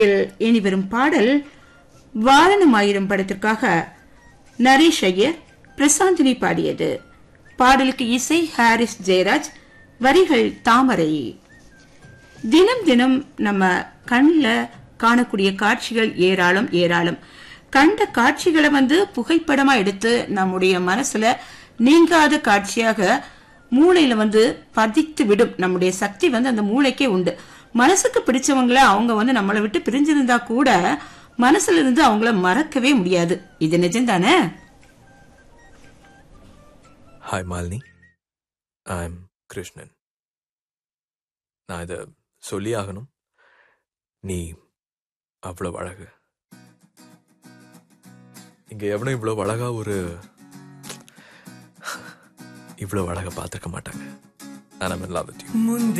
இனி வரும் பாடல் வாரணமாயிரம் படத்திற்காக நரேஷ் ஐயர் பிரசாந்தினி பாடியது பாடலுக்கு இசை ஹாரிஸ் ஜெயராஜ் வரிகள் தாமரை தினம் தினம் நம்ம கண்ணில் காணக்கூடிய காட்சிகள் ஏராளம் ஏராளம் கண்ட காட்சிகளை வந்து புகைப்படமா எடுத்து நம்முடைய மனசுல நீங்காத காட்சியாக மூளையில வந்து பதித்து விடும் நம்முடைய சக்தி வந்து அந்த மூளைக்கே உண்டு மனசுக்கு பிடிச்சவங்கள அவங்க வந்து நம்மளை விட்டு பிரிஞ்சிருந்தா கூட மனசுல இருந்து அவங்கள மறக்கவே முடியாது இது நிஜம்தானே hi Malini I am Krishnan நான் இதை சொல்லி ஆகணும் நீ அவ்வளோ அழகு இங்க எவனும் இவ்வளோ அழகா ஒரு இவ்வளோ அழகா பார்த்துருக்க மாட்டாங்க நான் லவ் வித் யூ முந்தி